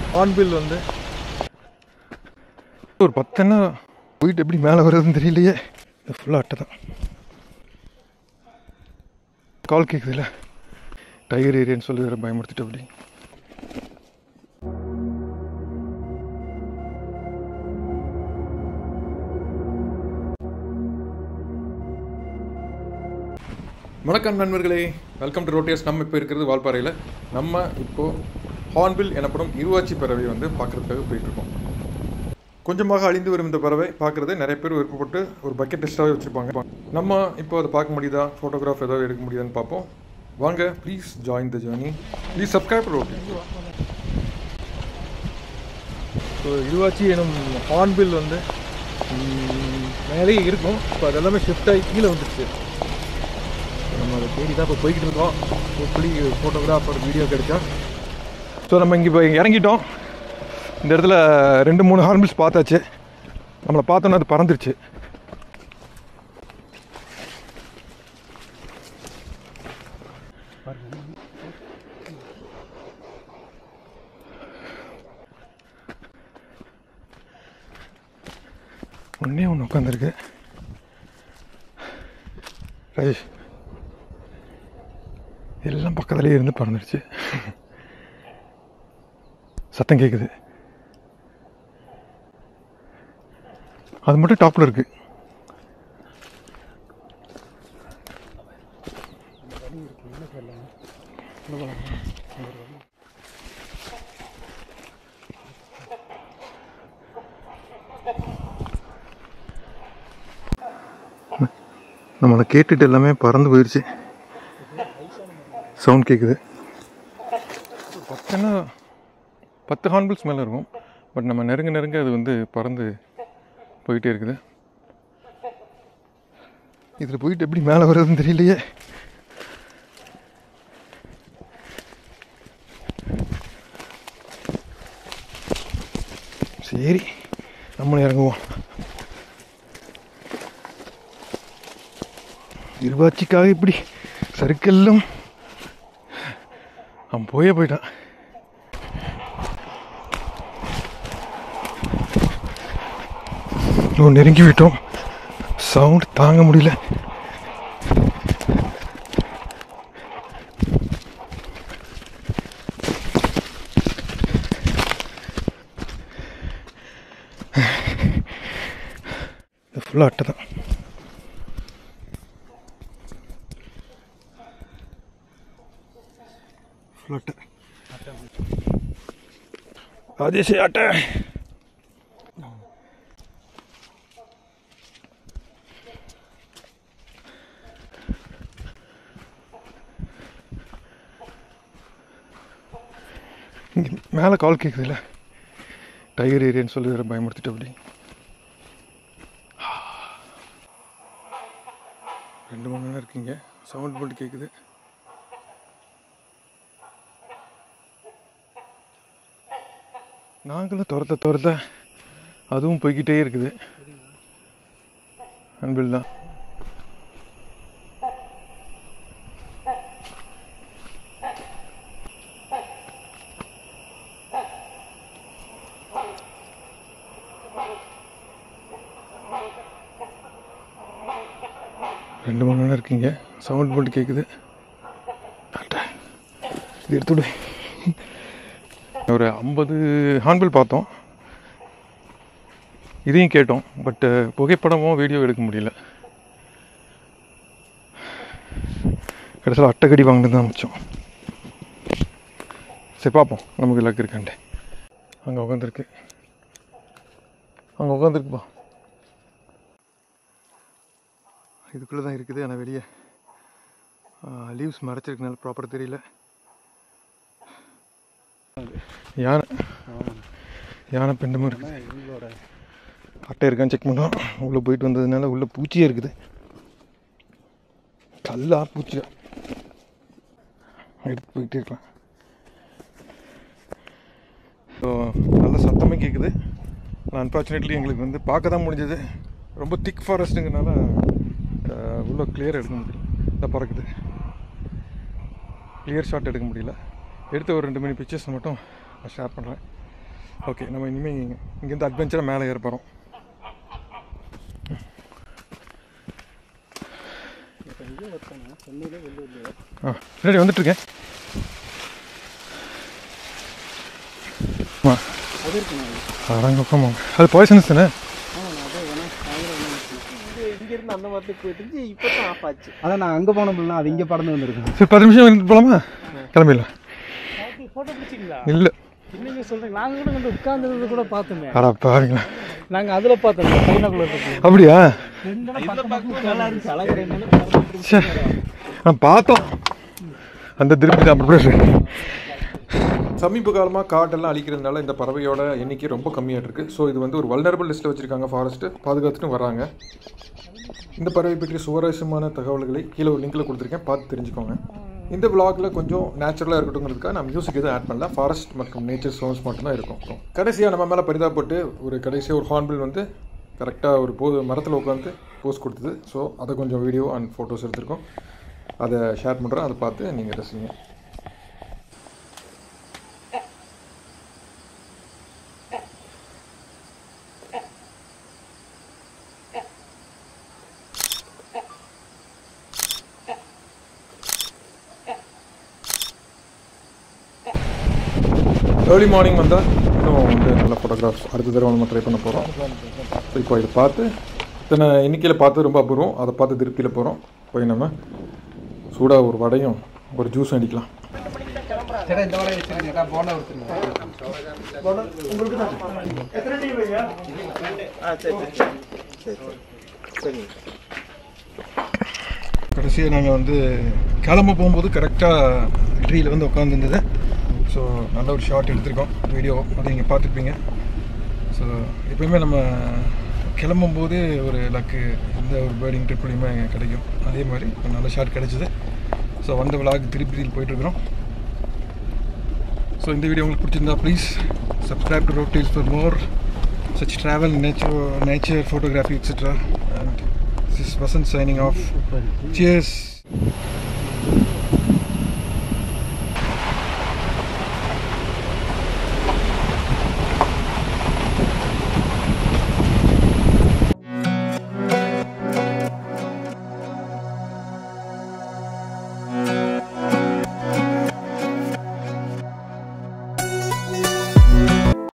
Hornbill வந்து ஒரு பத்தெண்ணா போயிட்டு எப்படி மேலே வருதுன்னு தெரியலையே இது ஃபுல்லாக அட்டை தான் கால் கேட்குதுல்ல டைகர் ஏரியான்னு சொல்லி வேறு பயமுறுத்திட்டு அப்படி வணக்கம் நண்பர்களே வெல்கம் டு ரோட்டியர்ஸ் நம்ம இப்போ இருக்கிறது வால்பாறையில் நம்ம இப்போது ஹார்ன்பில் எனப்படும் இருவாச்சி பறவை வந்து பார்க்குறதுக்காக போயிட்டுருக்கோம் கொஞ்சமாக அழிந்து வரும் இந்த பறவை பார்க்குறது நிறைய பேர் விருப்பப்பட்டு ஒரு பக்கெட் டெஸ்ட்டாகவே வச்சுருப்பாங்க நம்ம இப்போ அதை பார்க்க முடியுதா ஃபோட்டோகிராஃப் ஏதாவது எடுக்க முடியுதான்னு பார்ப்போம் வாங்க please join the journey please subscribe ரோட்டி ஸோ இருவாச்சி எனும் ஹார்ன்பில் வந்து நிறைய இருக்கும் இப்போ அதெல்லாமே ஷிஃப்ட் ஆகி கீழே வந்துருச்சு நம்ம அதை தேடி தான் இப்போ போய்கிட்டு இருக்கோம் ஹோப்ஃபுல்லி ஃபோட்டோகிராஃபர் வீடியோ கிடைச்சா ஸோ நம்ம இங்கே இப்போ இறங்கிட்டோம் இந்த இடத்துல ரெண்டு மூணு ஹார்ன்பில்ஸ் பார்த்தாச்சு நம்மளை பார்த்தோன்னா அது பறந்துருச்சு ஒன்றே ஒன்று உட்காந்துருக்கு ராஜேஷ் எல்லாம் பக்கத்துலேயே இருந்து பறந்துடுச்சு சத்தம் கேட்குது அது மட்டும் டாப்பில் இருக்கு நம்மளை கேட்டுட்டு எல்லாமே பறந்து போயிடுச்சு சவுண்ட் கேட்குது பத்துன்னா பத்து ஹார்ன்பில்ஸ் மேலே இருக்கும் பட் நம்ம நெருங்க நெருங்க அது வந்து பறந்து போயிட்டே இருக்குது இதில் போயிட்டு எப்படி மேலே வருதுன்னு தெரியலையே சரி நம்மளும் இறங்குவோம் இருவாச்சிக்காக இப்படி சர்க்கிளும் அவன் போயே போயிட்டான் இன்னும் நெருங்கி விட்டோம் சவுண்ட் தாங்க முடியல இது ஃபுல்லாக அட்டை தான் ஃபுல்லாக அட்டை ராஜேஷ் அட்டை இங்கே மேலே கால் கேட்குதுல்ல டைகர் ஏரியான்னு சொல்லி வேறு பயமுறுத்திட்டு அப்படி ரெண்டு மணி நேரம் இருக்கீங்க சவுண்ட் மட்டும் கேட்குது நாங்களும் துரத்த துரத்த அதுவும் போய்கிட்டே இருக்குது அன்பில் தான் ரெண்டு மணி நேரம் இருக்கீங்க சவுண்ட் மட்டும் கேட்குது அட்டை. இது எடுத்துடு ஒரு ஐம்பது ஹார்ன்பில் பார்த்தோம் இதையும் கேட்டோம் பட்டு புகைப்படமோ வீடியோ எடுக்க முடியல கடைசியில் அட்டைக்கடி வாங்கிட்டு தான் மிச்சம் சரி பார்ப்போம் நமக்கு லக் இருக்காண்டே அங்கே உட்காந்துருக்கு அங்கே உட்காந்துருக்குப்பா இதுக்குள்ளே தான் இருக்குது ஆனால் வெளியே லீவ்ஸ் மறைச்சிருக்கனால ப்ராப்பர் தெரியல யானை யானை பெண்டமும் இருக்குது அட்டை இருக்கான்னு செக் பண்ணோம் உள்ளே போயிட்டு வந்ததுனால உள்ளே பூச்சியே இருக்குது கல்லா பூச்சியா எடுத்து போயிட்டே இருக்கலாம் ஸோ நல்ல சத்தமே கேட்குது ஆனால் அன்ஃபார்ச்சுனேட்லி எங்களுக்கு வந்து பார்க்க தான் முடிஞ்சது ரொம்ப திக் ஃபாரஸ்ட்டுங்கிறனால உள்ள கிளியர் எடுக்க முடியல இந்த பறக்குது கிளியர் ஷாட் எடுக்க முடியல எடுத்த ஒரு ரெண்டு மணி பிக்சர்ஸ் மட்டும் நான் ஷேர் பண்ணுறேன் ஓகே நம்ம இனிமேல் இங்கேருந்து அட்வென்ச்சராக மேலே ஏற போகிறோம் ஆ பின்னாடி வந்துட்டுருக்கேன் ஆ அது இருக்குண்ணா அடங்க உட்காம அது பாய்சன்ஸ் தானே ஆமாண்ணா அதான் வேணா இங்கேருந்து அந்த மரத்துக்கு போயிட்டு இருந்துச்சு இப்போ தான் ஆஃப் ஆச்சு அதான் நான் அங்கே போனோம்ல அது இங்கே பறந்து வந்துருக்கு சரி பத்து நிமிஷம் வந்துட்டு போகலாமா கிளம்பிடலாம் ஃபோட்டோ பிடிச்சிங்களா இல்லை என்னங்க சொல்கிறீங்க நாங்கள் கூட வந்து உட்காந்துருந்தது கூட பார்த்தோமே அடா பாருங்களா நாங்கள் அதில் பார்த்தோம் பைனாக்குள்ள இருக்கு அப்படியா நல்லா இருந்துச்சு அழகு என்னன்னு சே நான் பார்த்தோம் அந்த திருப்பி தான் அப்புறம் சமீப காலமாக காட்டெல்லாம் அழிக்கிறதுனால இந்த பறவையோட எண்ணிக்கை ரொம்ப கம்மியாக இருக்குது ஸோ இது வந்து ஒரு வல்னரபிள் லிஸ்ட்டில் வச்சுருக்காங்க ஃபாரஸ்ட்டு பாதுகாத்துட்டு வராங்க இந்த பறவை பற்றிய சுவாரஸ்யமான தகவல்களை கீழே ஒரு லிங்கில் கொடுத்துருக்கேன் பார்த்து தெரிஞ்சுக்கோங்க இந்த விளாகில் கொஞ்சம் நேச்சுரலாக இருக்கட்டுங்கிறதுக்காக நான் மியூசிக் எதுவும் ஆட் பண்ணல ஃபாரஸ்ட் மற்றும் நேச்சர் சவுண்ட்ஸ் மட்டும்தான் இருக்கும் கடைசியாக நம்ம மேலே பரிதாபப்பட்டு ஒரு கடைசியாக ஒரு ஹார்ன்பில் வந்து கரெக்டாக ஒரு போ மரத்தில் உட்காந்து போஸ் கொடுத்தது ஸோ அதை கொஞ்சம் வீடியோ அண்ட் ஃபோட்டோஸ் எடுத்திருக்கோம் அதை ஷேர் பண்ணுறேன் அதை பார்த்து நீங்கள் ரசிங்க ஏர்லி மார்னிங் வந்தால் இன்னும் வந்து நல்ல ஃபோட்டோகிராஃப்ஸ் அடுத்த தடவை நம்ம ட்ரை பண்ண போகிறோம் ஸோ இப்போ இதை பார்த்து இத்தனை எண்ணிக்கையில் பார்த்து ரொம்ப அபூர்வம் அதை பார்த்து திருப்தியில் போகிறோம் போய் நம்ம சூடாக ஒரு வடையும் ஒரு ஜூஸும் அடிக்கலாம் சேட்டா இந்த வரை வச்சிருக்கேன் போன ஒருத்தர் கடைசியாக நாங்கள் வந்து கிளம்ப போகும்போது கரெக்டாக ட்ரீயில் வந்து உட்காந்துருந்தது ஸோ நல்ல ஒரு ஷாட் எடுத்திருக்கோம் வீடியோ அதை நீங்கள் பார்த்துருப்பீங்க ஸோ எப்பயுமே நம்ம கிளம்பும்போது ஒரு லக்கு எந்த ஒரு பேர்டிங் ட்ரிப்லையுமே கிடைக்கும் அதே மாதிரி ஒரு நல்ல ஷாட் கிடைச்சிது ஸோ வந்த விழாக்கு திருப்பி போயிட்டுருக்குறோம் ஸோ இந்த வீடியோ உங்களுக்கு பிடிச்சிருந்தா please subscribe to road deals for more such travel, nature, nature photography, etc. And this is Vasant signing off. Cheers.